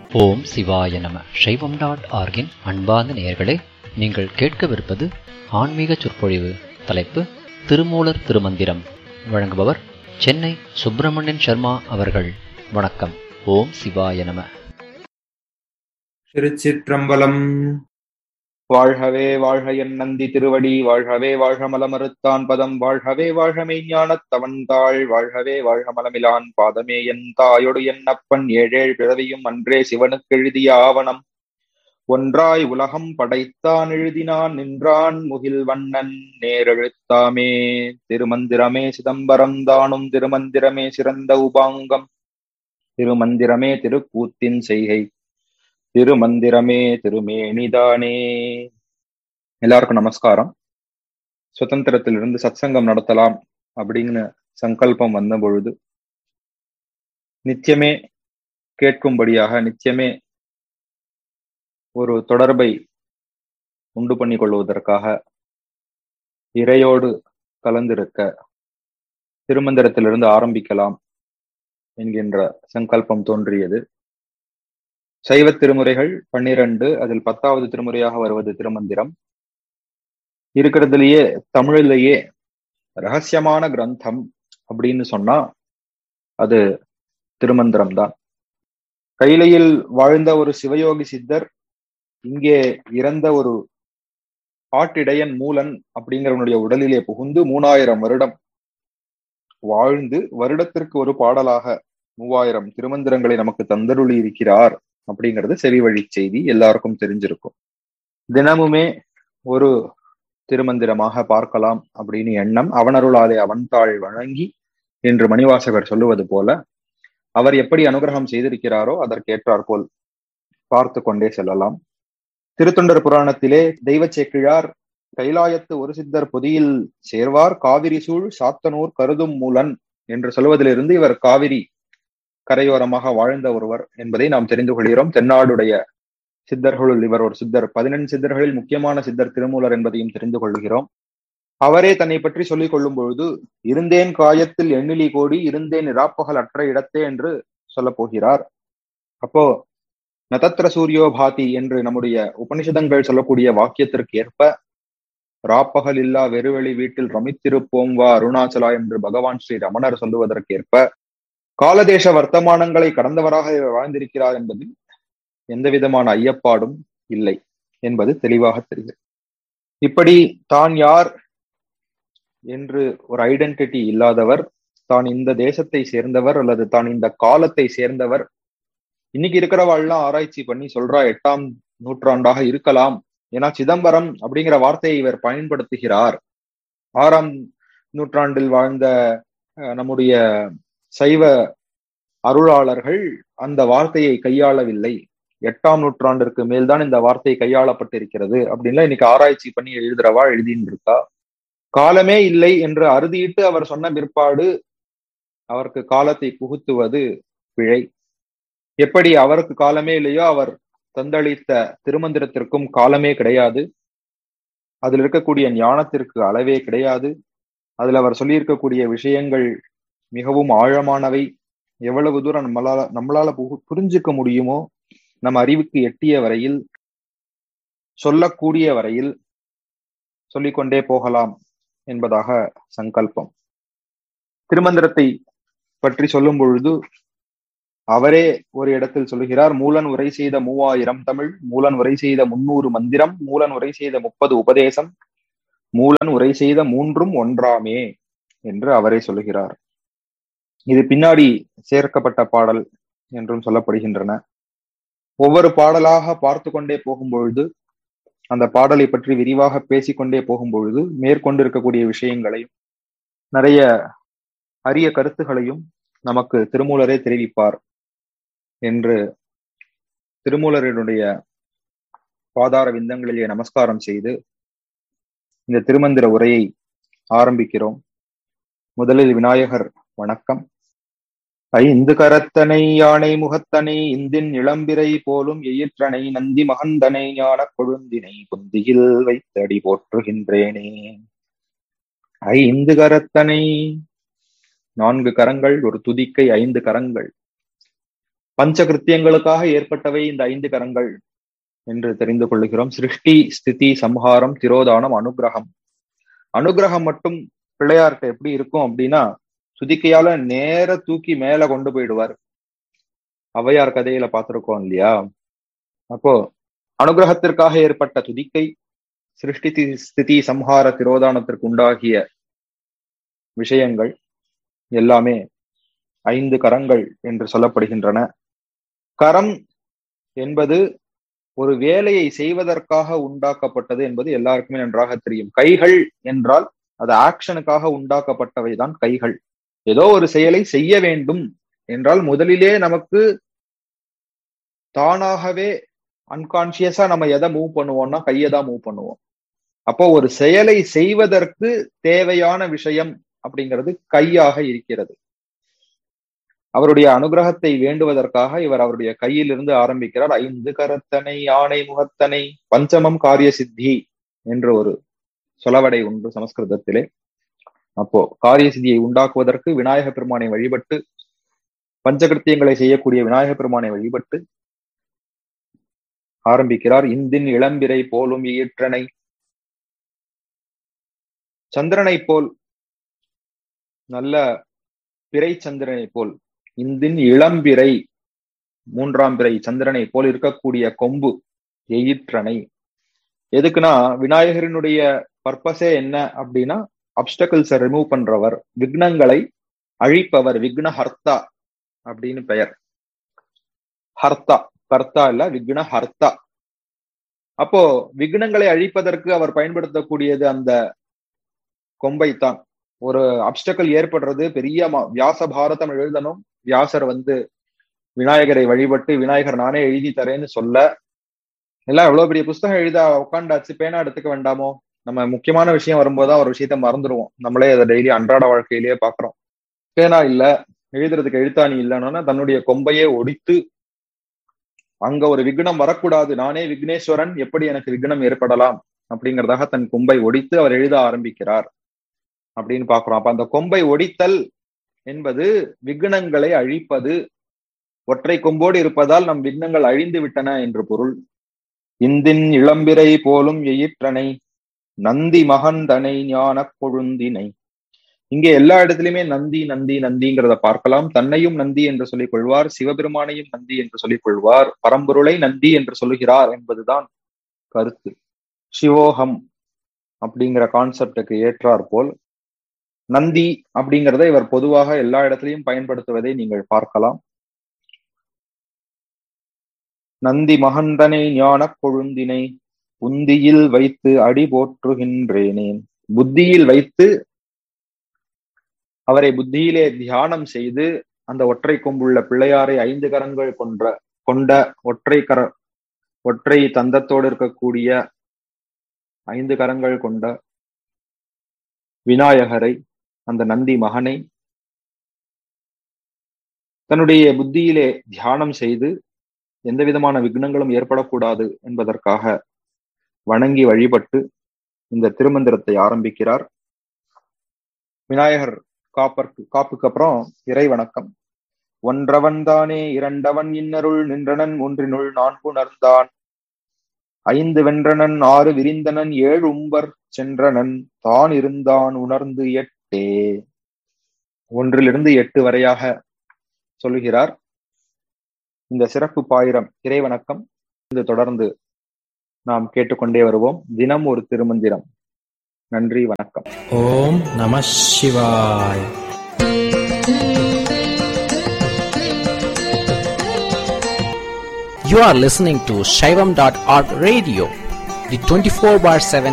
ஓம் சிவாய நம சைவம் டாட் ஆர்கின் அன்பார்ந்த நேயர்களே நீங்கள் கேட்கவிருப்பது ஆன்மீக சொற்பொழிவு தலைப்பு திருமூலர் திருமந்திரம் வழங்குபவர் சென்னை சுப்பிரமணியன் சர்மா அவர்கள் வணக்கம் ஓம் சிவாய நம திருச்சிற்றம்பலம் வாழ்கவே வாழ்க என் நந்தி திருவடி வாழ்கவே வாழ்க மலமறுத்தான் பதம் வாழ்கவே வாழ்க மெய்ஞானத் தவன்தாள் வாழ்கவே வாழ்க மலமிலான் பாதமே என் தாயொடு என் அப்பன் ஏழேழ் பிறவியும் அன்றே சிவனுக்கு எழுதிய ஆவணம் ஒன்றாய் உலகம் படைத்தான் எழுதினான் நின்றான் முகில் வண்ணன் நேரெழுத்தாமே திருமந்திரமே சிதம்பரம் தானும் திருமந்திரமே சிறந்த உபாங்கம் திருமந்திரமே திருக்கூத்தின் செய்கை திருமந்திரமே திருமேனிதானே எல்லாருக்கும் நமஸ்காரம் சுதந்திரத்திலிருந்து சத்சங்கம் நடத்தலாம் அப்படின்னு சங்கல்பம் வந்த பொழுது நித்தியமே கேட்கும்படியாக நித்தியமே ஒரு தொடர்பை உண்டு பண்ணி கொள்வதற்காக இறையோடு கலந்திருக்க திருமந்திரத்திலிருந்து ஆரம்பிக்கலாம் என்கின்ற சங்கல்பம் தோன்றியது சைவ திருமுறைகள் பன்னிரண்டு அதில் பத்தாவது திருமுறையாக வருவது திருமந்திரம் இருக்கிறதுலயே தமிழிலேயே ரகசியமான கிரந்தம் அப்படின்னு சொன்னா அது திருமந்திரம் தான் கைலையில் வாழ்ந்த ஒரு சிவயோகி சித்தர் இங்கே இறந்த ஒரு ஆட்டிடையன் மூலன் அப்படிங்கிறவனுடைய உடலிலே புகுந்து மூணாயிரம் வருடம் வாழ்ந்து வருடத்திற்கு ஒரு பாடலாக மூவாயிரம் திருமந்திரங்களை நமக்கு தந்தருளி இருக்கிறார் அப்படிங்கிறது செவி வழி செய்தி எல்லாருக்கும் தெரிஞ்சிருக்கும் தினமுமே ஒரு திருமந்திரமாக பார்க்கலாம் அப்படின்னு எண்ணம் அவனருளாலே அவன்தாள் வழங்கி என்று மணிவாசகர் சொல்லுவது போல அவர் எப்படி அனுகிரகம் செய்திருக்கிறாரோ அதற்கேற்றார் போல் பார்த்து கொண்டே செல்லலாம் திருத்தொண்டர் புராணத்திலே தெய்வ சேக்கிழார் கைலாயத்து ஒரு சித்தர் பொதியில் சேர்வார் காவிரி சூழ் சாத்தனூர் கருதும் மூலன் என்று சொல்வதிலிருந்து இவர் காவிரி கரையோரமாக வாழ்ந்த ஒருவர் என்பதை நாம் தெரிந்து கொள்கிறோம் தென்னாடுடைய சித்தர்களுள் இவர் ஒரு சித்தர் பதினெண்டு சித்தர்களில் முக்கியமான சித்தர் திருமூலர் என்பதையும் தெரிந்து கொள்கிறோம் அவரே தன்னை பற்றி சொல்லிக் கொள்ளும் பொழுது இருந்தேன் காயத்தில் எண்ணிலி கோடி இருந்தேன் இராப்பகல் அற்ற இடத்தே என்று சொல்ல போகிறார் அப்போ நதத்திர சூரியோ பாதி என்று நம்முடைய உபனிஷதங்கள் சொல்லக்கூடிய வாக்கியத்திற்கு ஏற்ப ராப்பகல் இல்லா வெறுவெளி வீட்டில் ரமித்திருப்போம் வா அருணாச்சலா என்று பகவான் ஸ்ரீ ரமணர் சொல்லுவதற்கேற்ப காலதேச வர்த்தமானங்களை கடந்தவராக வாழ்ந்திருக்கிறார் என்பதில் எந்த விதமான ஐயப்பாடும் இல்லை என்பது தெளிவாக தெரிகிறது இப்படி தான் யார் என்று ஒரு ஐடென்டிட்டி இல்லாதவர் தான் இந்த தேசத்தை சேர்ந்தவர் அல்லது தான் இந்த காலத்தை சேர்ந்தவர் இன்னைக்கு இருக்கிறவாள்லாம் ஆராய்ச்சி பண்ணி சொல்றா எட்டாம் நூற்றாண்டாக இருக்கலாம் ஏன்னா சிதம்பரம் அப்படிங்கிற வார்த்தையை இவர் பயன்படுத்துகிறார் ஆறாம் நூற்றாண்டில் வாழ்ந்த நம்முடைய சைவ அருளாளர்கள் அந்த வார்த்தையை கையாளவில்லை எட்டாம் நூற்றாண்டிற்கு மேல்தான் இந்த வார்த்தை கையாளப்பட்டிருக்கிறது அப்படின்லாம் இன்னைக்கு ஆராய்ச்சி பண்ணி எழுதுறவா எழுதின்னு இருக்கா காலமே இல்லை என்று அறுதியிட்டு அவர் சொன்ன பிற்பாடு அவருக்கு காலத்தை புகுத்துவது பிழை எப்படி அவருக்கு காலமே இல்லையோ அவர் தந்தளித்த திருமந்திரத்திற்கும் காலமே கிடையாது அதில் இருக்கக்கூடிய ஞானத்திற்கு அளவே கிடையாது அதுல அவர் சொல்லியிருக்கக்கூடிய விஷயங்கள் மிகவும் ஆழமானவை எவ்வளவு தூரம் நம்மளால நம்மளால புரிஞ்சுக்க முடியுமோ நம் அறிவுக்கு எட்டிய வரையில் சொல்லக்கூடிய வரையில் சொல்லிக்கொண்டே போகலாம் என்பதாக சங்கல்பம் திருமந்திரத்தை பற்றி சொல்லும் பொழுது அவரே ஒரு இடத்தில் சொல்லுகிறார் மூலன் உரை செய்த மூவாயிரம் தமிழ் மூலன் உரை செய்த முன்னூறு மந்திரம் மூலன் உரை செய்த முப்பது உபதேசம் மூலன் உரை செய்த மூன்றும் ஒன்றாமே என்று அவரே சொல்லுகிறார் இது பின்னாடி சேர்க்கப்பட்ட பாடல் என்றும் சொல்லப்படுகின்றன ஒவ்வொரு பாடலாக பார்த்து கொண்டே போகும் பொழுது அந்த பாடலை பற்றி விரிவாக பேசிக்கொண்டே போகும் பொழுது மேற்கொண்டிருக்கக்கூடிய விஷயங்களையும் நிறைய அரிய கருத்துகளையும் நமக்கு திருமூலரே தெரிவிப்பார் என்று திருமூலரினுடைய பாதார விந்தங்களிலே நமஸ்காரம் செய்து இந்த திருமந்திர உரையை ஆரம்பிக்கிறோம் முதலில் விநாயகர் வணக்கம் ஐந்து கரத்தனை யானை முகத்தனை இந்தின் இளம்பிரை போலும் எயிற்றனை நந்தி மகந்தனை ஞான கொழுந்தினை குந்தியில் வைத்தடி போற்றுகின்றேனே ஐந்து கரத்தனை நான்கு கரங்கள் ஒரு துதிக்கை ஐந்து கரங்கள் பஞ்ச கிருத்தியங்களுக்காக ஏற்பட்டவை இந்த ஐந்து கரங்கள் என்று தெரிந்து கொள்ளுகிறோம் சிருஷ்டி ஸ்திதி சம்ஹாரம் திரோதானம் அனுகிரகம் அனுகிரகம் மட்டும் பிள்ளையார்கிட்ட எப்படி இருக்கும் அப்படின்னா துதிக்கையால நேர தூக்கி மேல கொண்டு போயிடுவார் ஔவையார் கதையில பார்த்திருக்கோம் இல்லையா அப்போ அனுகிரகத்திற்காக ஏற்பட்ட துதிக்கை சிருஷ்டி ஸ்திதி சம்ஹார திரோதானத்திற்கு உண்டாகிய விஷயங்கள் எல்லாமே ஐந்து கரங்கள் என்று சொல்லப்படுகின்றன கரம் என்பது ஒரு வேலையை செய்வதற்காக உண்டாக்கப்பட்டது என்பது எல்லாருக்குமே நன்றாக தெரியும் கைகள் என்றால் அது ஆக்ஷனுக்காக உண்டாக்கப்பட்டவைதான் கைகள் ஏதோ ஒரு செயலை செய்ய வேண்டும் என்றால் முதலிலே நமக்கு தானாகவே அன்கான்சியஸா நம்ம எதை மூவ் பண்ணுவோம்னா கையை தான் மூவ் பண்ணுவோம் அப்போ ஒரு செயலை செய்வதற்கு தேவையான விஷயம் அப்படிங்கிறது கையாக இருக்கிறது அவருடைய அனுகிரகத்தை வேண்டுவதற்காக இவர் அவருடைய கையிலிருந்து ஆரம்பிக்கிறார் ஐந்து கரத்தனை யானை முகத்தனை பஞ்சமம் காரிய சித்தி என்று ஒரு சொலவடை உண்டு சமஸ்கிருதத்திலே அப்போ காரிய சித்தியை உண்டாக்குவதற்கு விநாயக பெருமானை வழிபட்டு பஞ்சகிருத்தியங்களை செய்யக்கூடிய விநாயக பெருமானை வழிபட்டு ஆரம்பிக்கிறார் இந்தின் இளம்பிரை போலும் ஈற்றனை சந்திரனை போல் நல்ல பிறை சந்திரனை போல் இந்தின் இளம்பிறை மூன்றாம் பிறை சந்திரனை போல் இருக்கக்கூடிய கொம்பு எயிற்றனை எதுக்குன்னா விநாயகரினுடைய பர்பஸே என்ன அப்படின்னா அப்டக்கிள்ஸை ரிமூவ் பண்றவர் விக்னங்களை அழிப்பவர் விக்ன ஹர்த்தா அப்படின்னு பெயர் ஹர்த்தா கர்த்தா இல்ல விக்ன ஹர்த்தா அப்போ விக்னங்களை அழிப்பதற்கு அவர் பயன்படுத்தக்கூடியது அந்த கொம்பைத்தான் ஒரு அப்டக்கல் ஏற்படுறது பெரிய வியாச பாரதம் எழுதணும் வியாசர் வந்து விநாயகரை வழிபட்டு விநாயகர் நானே எழுதி தரேன்னு சொல்ல எல்லாம் எவ்வளவு பெரிய புஸ்தகம் எழுத உட்காண்டாச்சு பேனா எடுத்துக்க வேண்டாமோ நம்ம முக்கியமான விஷயம் வரும்போதுதான் ஒரு விஷயத்த மறந்துடுவோம் நம்மளே அதை டெய்லி அன்றாட வாழ்க்கையிலேயே பாக்குறோம் பேனா இல்ல எழுதுறதுக்கு எழுத்தாணி இல்லைன்னா தன்னுடைய கொம்பையே ஒடித்து அங்க ஒரு விக்னம் வரக்கூடாது நானே விக்னேஸ்வரன் எப்படி எனக்கு விக்னம் ஏற்படலாம் அப்படிங்கிறதாக தன் கொம்பை ஒடித்து அவர் எழுத ஆரம்பிக்கிறார் அப்படின்னு பாக்குறோம் அப்ப அந்த கொம்பை ஒடித்தல் என்பது விக்னங்களை அழிப்பது ஒற்றை கொம்போடு இருப்பதால் நம் விக்னங்கள் அழிந்து விட்டன என்று பொருள் இந்தின் இளம்பிரை போலும் எயிற்றனை நந்தி மகந்தனை ஞான கொழுந்தினை இங்கே எல்லா இடத்துலயுமே நந்தி நந்தி நந்திங்கிறத பார்க்கலாம் தன்னையும் நந்தி என்று சொல்லிக் கொள்வார் சிவபெருமானையும் நந்தி என்று சொல்லிக் கொள்வார் பரம்பொருளை நந்தி என்று சொல்லுகிறார் என்பதுதான் கருத்து சிவோகம் அப்படிங்கிற கான்செப்டுக்கு ஏற்றார் போல் நந்தி அப்படிங்கிறத இவர் பொதுவாக எல்லா இடத்திலையும் பயன்படுத்துவதை நீங்கள் பார்க்கலாம் நந்தி மகந்தனை ஞான கொழுந்தினை புந்தியில் வைத்து அடி போற்றுகின்றேனேன் புத்தியில் வைத்து அவரை புத்தியிலே தியானம் செய்து அந்த ஒற்றை கொம்புள்ள பிள்ளையாரை ஐந்து கரங்கள் கொன்ற கொண்ட ஒற்றை கர ஒற்றை தந்தத்தோடு இருக்கக்கூடிய ஐந்து கரங்கள் கொண்ட விநாயகரை அந்த நந்தி மகனை தன்னுடைய புத்தியிலே தியானம் செய்து எந்த விதமான விக்னங்களும் ஏற்படக்கூடாது என்பதற்காக வணங்கி வழிபட்டு இந்த திருமந்திரத்தை ஆரம்பிக்கிறார் விநாயகர் காப்பற்கு காப்புக்கு அப்புறம் இறை வணக்கம் ஒன்றவன் தானே இரண்டவன் இன்னருள் நின்றனன் ஒன்றினுள் நான் புணர்ந்தான் ஐந்து வென்றனன் ஆறு விரிந்தனன் ஏழு உம்பர் சென்றனன் தான் இருந்தான் உணர்ந்து எட்டே ஒன்றிலிருந்து எட்டு வரையாக சொல்லுகிறார் இந்த சிறப்பு பாயிரம் இறைவணக்கம் இது தொடர்ந்து நாம் கேட்டுக்கொண்டே வருவோம் தினம் ஒரு திருமந்திரம் நன்றி வணக்கம் ஓம் நம சிவாய் You are listening to Shaivam.org radio, the 24 bar 7